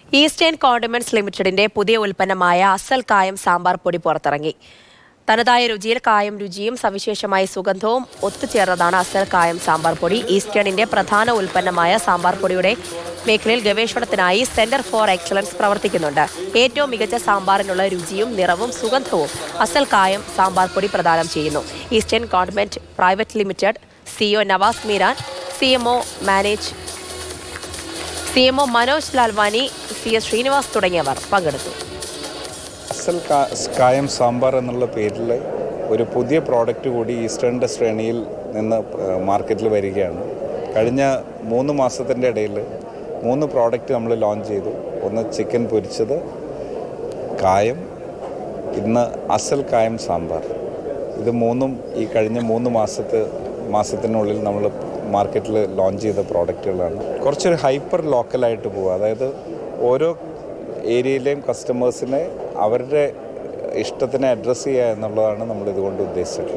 eastern condiments ലിമിറ്റഡിന്റെ പുതിയ ഉൽപ്പന്നമായ അസൽ കായം സാമ്പാർ പൊടി പുറത്തിറങ്ങി തനതായ രുചിയിൽ കായം രുചിയും സവിശേഷമായ സുഗന്ധവും ഒത്തുചേർന്നതാണ് അസൽ കായം സാമ്പാർ പൊടി ഈസ്റ്റേണിന്റെ പ്രധാന ഉൽപ്പന്നമായ സാമ്പാർ പൊടിയുടെ മേഖലയിൽ ഗവേഷണത്തിനായി സെന്റർ ഫോർ എക്സലൻസ് പ്രവർത്തിക്കുന്നുണ്ട് ഏറ്റവും മികച്ച സാമ്പാറിനുള്ള രുചിയും നിറവും സുഗന്ധവും അസൽ കായം സാമ്പാർ പൊടി പ്രദാനം ചെയ്യുന്നു ഈസ്റ്റേൺ കോൺവെന്റ് private limited CEO Navas Meeran C മാനേജ് C M Manoj Lalwani C S Srinivas തുടങ്ങിയവർ പങ്കെടുത്തു അസൽ കാ- കായം സാമ്പാർ എന്നുള്ള പേരിൽ ഒരു പുതിയ പ്രോഡക്റ്റ് കൂടി ഈസ്റ്റേണിൻ്റെ ശ്രേണിയിൽ നിന്ന് മാർക്കറ്റിൽ വരികയാണ് കഴിഞ്ഞ മൂന്ന് മാസത്തിൻ്റെ ഇടയിൽ മൂന്ന് പ്രോഡക്റ്റ് നമ്മൾ ലോഞ്ച് ചെയ്തു ഒന്ന് ചിക്കൻ പൊരിച്ചത് കായം ഇന്ന് അസൽ കായം സാമ്പാർ ഇത് മൂന്നും ഈ കഴിഞ്ഞ മൂന്ന് മാസത്തെ മാസത്തിനുള്ളിൽ നമ്മൾ മാർക്കറ്റിൽ ലോഞ്ച് ചെയ്ത പ്രോഡക്റ്റുകളാണ് കുറച്ചൊരു ഹൈപ്പർ ലോക്കലായിട്ട് പോവുക അതായത് ഓരോ ഏരിയയിലെയും കസ്റ്റമേഴ്സിനെ അവരുടെ ഇഷ്ടത്തിനെ അഡ്രസ്സ് ചെയ്യുക എന്നുള്ളതാണ് നമ്മൾ ഇതുകൊണ്ട് ഉദ്ദേശിച്ചിട്ടുള്ളത്